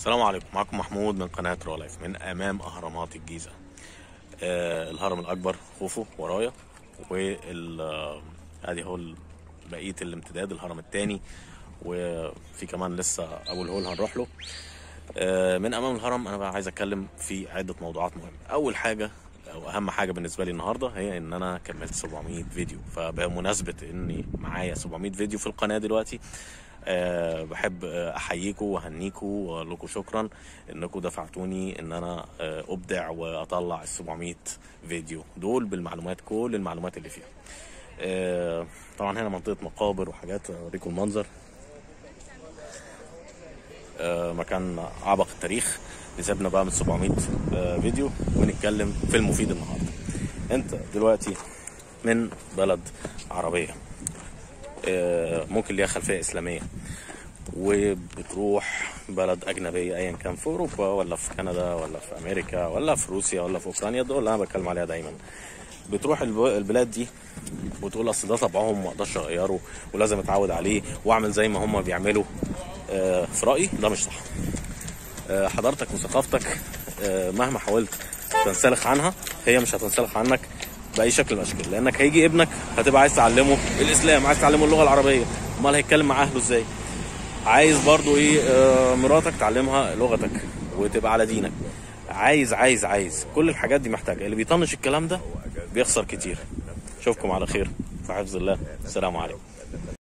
السلام عليكم معكم محمود من قناة رولايف من أمام أهرامات الجيزة آه الهرم الأكبر خوفو ورايا وال آه، ادي هو ال- بقية الامتداد الهرم الثاني وفي كمان لسه أول هول هنروح له آه من أمام الهرم أنا بقى عايز أتكلم في عدة موضوعات مهمة أول حاجة أو أهم حاجة بالنسبة لي النهاردة هي إن أنا كملت 700 فيديو فبمناسبة إني معايا 700 فيديو في القناة دلوقتي أه بحب آه، احييكم واهنيكم واقول لكم شكرا انكم دفعتوني ان انا آه، ابدع واطلع ال 700 فيديو دول بالمعلومات كل المعلومات اللي فيها آه، طبعا هنا منطقه مقابر وحاجات اوريكم المنظر آه، مكان عبق التاريخ نسيبنا بقى من 700 آه، فيديو ونتكلم في المفيد النهارده انت دلوقتي من بلد عربيه آه، ممكن ليها خلفيه اسلاميه وبتروح بلد اجنبيه ايا كان في اوروبا ولا في كندا ولا في امريكا ولا في روسيا ولا في اوكرانيا دول اللي انا بتكلم عليها دايما بتروح الب- البلاد دي وتقول اصل ده طبعهم ما اقدرش اغيره ولازم اتعود عليه واعمل زي ما هم بيعملوا آه، في رايي ده مش صح آه، حضارتك وثقافتك آه، مهما حاولت تنسلخ عنها هي مش هتنسلخ عنك باي شكل من الاشكال لانك هيجي ابنك هتبقى عايز تعلمه الاسلام عايز تعلمه اللغه العربيه امال هيتكلم مع اهله ازاي عايز برضو ايه آه، مراتك تعلمها لغتك وتبقى على دينك عايز عايز عايز كل الحاجات دي محتاجه اللي بيطنش الكلام ده بيخسر كتير اشوفكم على خير في حفظ الله السلام عليكم